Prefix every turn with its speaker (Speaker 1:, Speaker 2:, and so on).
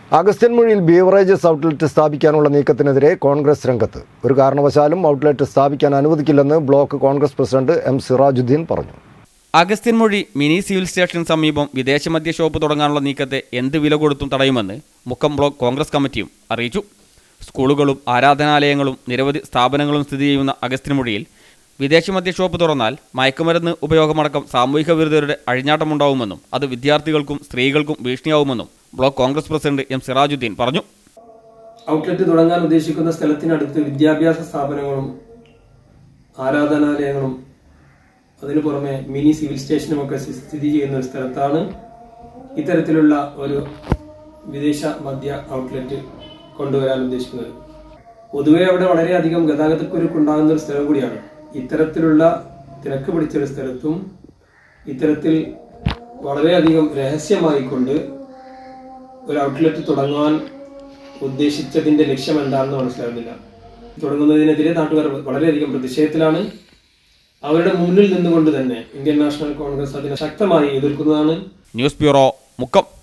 Speaker 1: അഗസ്ത്യൻമൊഴിയിൽ beverages outlet സ്ഥാപിക്കാനുള്ള നീക്കത്തിനെതിരെ കോൺഗ്രസ് രംഗത്ത് ഒരു കാരണവശാലും ഔട്ട്ലെറ്റ് സ്ഥാപിക്കാൻ അനുവദിക്കില്ലെന്ന് block Congress president M Sirajuddin പറഞ്ഞു
Speaker 2: അഗസ്ത്യൻമൊഴി മിനി സിവിൽ സ്റ്റേഷന് സമീപം വിദേശ മദ്യ ഷോപ്പ് തുടങ്ങാനുള്ള നീക്കത്തെ എന്ത് വില കൊടുത്തും തടയുമെന്ന് മുക്കം ബ്ലോക്ക് കോൺഗ്രസ് കമ്മിറ്റിയും അറിയിച്ചു സ്കൂളുകളും ആരാധനാലയങ്ങളും നിരവധി സ്ഥാപനങ്ങളും സ്ഥിതി ചെയ്യുന്ന അഗസ്ത്യൻമൊഴിയിൽ വിദേശ മദ്യ ഷോപ്പ് തുറന്നാൽ മയക്കുമരുന്ന് ഉപയോഗമടക്കം സാമൂഹിക വിരുദ്ധരുടെ അഴിഞ്ഞാട്ടമുണ്ടാവുമെന്നും അത് വിദ്യാർത്ഥികൾക്കും സ്ത്രീകൾക്കും ഭീഷണിയാവുമെന്നും block Congress president M Sirajuddin പറഞ്ഞു
Speaker 3: ഔട്ട്ലെറ്റ് തുടങ്ങാൻ ഉദ്ദേശിക്കുന്ന സ്ഥലത്തിനടുത്ത് വിദ്യാഭ്യാസ സ്ഥാപനങ്ങളും ആരാധനാലയങ്ങളും അതിനു പുറമെ മിനി സിവിൽ സ്റ്റേഷനും ഒക്കെ സ്ഥി- സ്ഥിതി ചെയ്യുന്ന ഒരു സ്ഥലത്താണ് ഇത്തരത്തിലുള്ള ഒരു വിദേശ മദ്യ ഔട്ട്ലെറ്റ് കൊണ്ടുവരാൻ ഉദ്ദേശിക്കുന്നത് പൊതുവെ അവിടെ വളരെയധികം ഗതാഗതക്കുരുക്കുണ്ടാകുന്ന ഒരു സ്ഥലം കൂടിയാണ് ഇത്തരത്തിലുള്ള തിരക്ക് പിടിച്ച ഒരു സ്ഥലത്തും ഇത്തരത്തിൽ വളരെയധികം രഹസ്യമായിക്കൊണ്ട് ഒരു ഔട്ട്ലെറ്റ് തുടങ്ങാൻ ഉദ്ദേശിച്ചതിന്റെ ലക്ഷ്യം എന്താണെന്ന് മനസ്സിലാകുന്നില്ല തുടങ്ങുന്നതിനെതിരെ നാട്ടുകാർ വളരെയധികം പ്രതിഷേധത്തിലാണ് അവരുടെ മുന്നിൽ നിന്നുകൊണ്ട് തന്നെ ഇന്ത്യൻ നാഷണൽ കോൺഗ്രസ് അതിനെ ശക്തമായി എതിർക്കുന്നതാണ്
Speaker 2: ന്യൂസ് ബ്യൂറോ മുക്കം